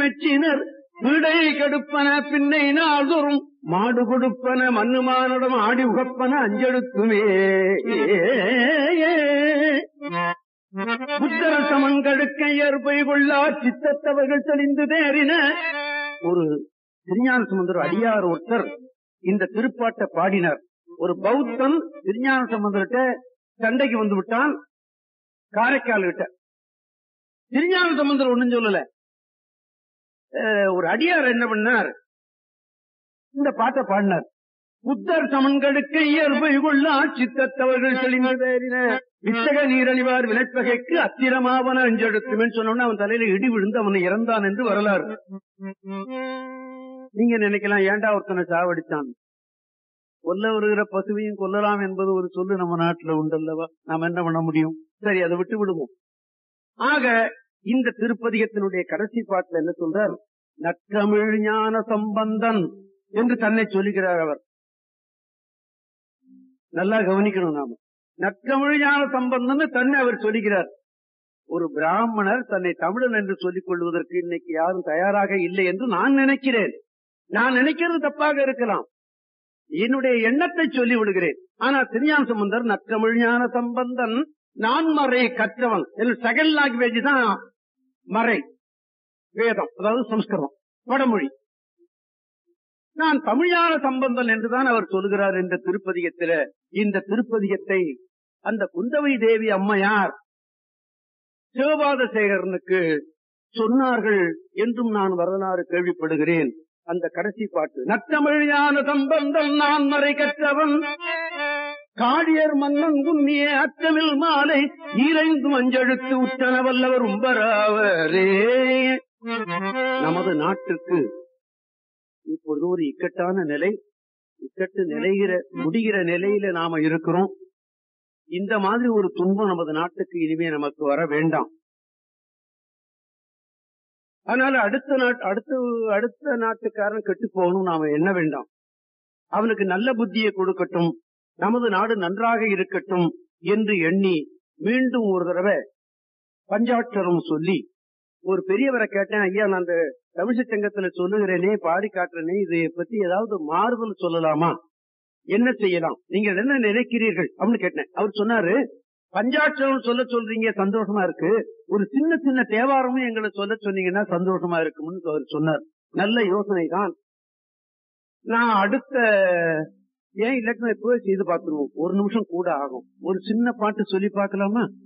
மெச்சினர் வீடை கெடுப்பன பின்னை நாள்தோறும் மாடு கொடுப்பன மண்ணு மானிடம் ஆடி உகப்பன அஞ்செடுத்துமே புத்தர சமன்கடுக்க ஏற்பை கொள்ளா சித்தத்தவர்கள் தெளிந்து தேறின ஒரு திருஞான சம்பந்தர் அடியார் ஒருத்தர் இந்த திருப்பாட்டை பாடினார் ஒரு பௌத்தன் திருஞான சம்பந்தர்கிட்ட சண்டைக்கு வந்து விட்டான் காரைக்கால் கிட்ட திருஞான சம்பந்தர் ஒண்ணும் சொல்லல அஹ், ஒரு அடியார் என்ன பண்ணார் இந்த பாட்டை பாடினார் புத்தர் சமன்களுக்கு இயல்பை கொள்ளா சித்தத்தவர்கள் தெளிந்து தேறின வித்தக நீரழிவார் வினைப்பகைக்கு அத்திரமாவன அஞ்செடுத்துமேன்னு சொன்னோம்னா அவன் தலையில இடி விழுந்து அவன் இறந்தான் என்று வரலாறு நீங்க நினைக்கலாம் ஏன்டா ஒருத்தனை சாவடித்தான் கொல்ல வருகிற பசுவையும் கொல்லலாம் என்பது ஒரு சொல்லு நம்ம நாட்டுல உண்டல்லவா நாம் என்ன பண்ண முடியும் சரி அதை விட்டு விடுவோம் ஆக இந்த திருப்பதிகத்தினுடைய கடைசி பாட்டுல என்ன சொல்றார் நற்றமிழ் ஞான சம்பந்தன் என்று தன்னை சொல்லுகிறார் அவர் நல்லா கவனிக்கணும் நாம நற்றமிழ் ஞான சம்பந்தன் தன்னை அவர் சொல்லுகிறார் ஒரு பிராமணர் தன்னை தமிழன் என்று சொல்லிக் கொள்வதற்கு இன்னைக்கு யாரும் தயாராக இல்லை என்று நான் நினைக்கிறேன் நான் நினைக்கிறது தப்பாக இருக்கலாம் என்னுடைய எண்ணத்தை சொல்லி விடுகிறேன் ஆனா திருஞான சம்பந்தர் நற்றமிழ் ஞான சம்பந்தன் நான் மறை கற்றவன் செகண்ட் லாங்குவேஜ் தான் மறை வேதம் அதாவது சம்ஸ்கிருதம் வடமொழி நான் தமிழான சம்பந்தன் என்றுதான் அவர் சொல்கிறார் இந்த திருப்பதிகத்தில இந்த திருப்பதிகத்தை அந்த குந்தவை தேவி அம்மையார் சிவபாத சேகரனுக்கு சொன்னார்கள் என்றும் நான் வரலாறு கேள்விப்படுகிறேன் அந்த கடைசி பாட்டு நற்றமிழான சம்பந்தம் நான் மறை கற்றவன் காடியர் மன்னன் குன்னிய அச்சமில் மாலை ஈரைந்து மஞ்செழுத்து உற்றன வல்லவர் உம்பராவரே நமது நாட்டுக்கு இப்பொழுது ஒரு இக்கட்டான நிலை இக்கட்டு நிலைகிற முடிகிற நிலையில நாம இருக்கிறோம் இந்த மாதிரி ஒரு துன்பம் நமது நாட்டுக்கு இனிமே நமக்கு வர வேண்டாம் அதனால அடுத்த நாட் அடுத்த அடுத்த நாட்டுக்காரன் கெட்டு போகணும் நாம என்ன வேண்டாம் அவனுக்கு நல்ல புத்தியை கொடுக்கட்டும் நமது நாடு நன்றாக இருக்கட்டும் என்று எண்ணி மீண்டும் ஒரு தடவை பஞ்சாட்சரம் சொல்லி ஒரு பெரியவரை கேட்டேன் ஐயா நான் அந்த தமிழ்ச்சி சங்கத்துல சொல்லுகிறேனே பாடி காட்டுறேனே இதை பத்தி ஏதாவது மாறுதல் சொல்லலாமா என்ன செய்யலாம் நீங்க என்ன நினைக்கிறீர்கள் அப்படின்னு கேட்டேன் அவர் சொன்னாரு பஞ்சாட்சரம் சொல்ல சொல்றீங்க சந்தோஷமா இருக்கு ஒரு சின்ன சின்ன தேவாரமும் எங்களை சொல்ல சொன்னீங்கன்னா சந்தோஷமா இருக்கும்னு அவர் சொன்னார் நல்ல யோசனை தான் நான் அடுத்த ஏன் இல்லாட்டி இப்பவே செய்து பார்த்துருவோம் ஒரு நிமிஷம் கூட ஆகும் ஒரு சின்ன பாட்டு சொல்லி பார்க்கலாமா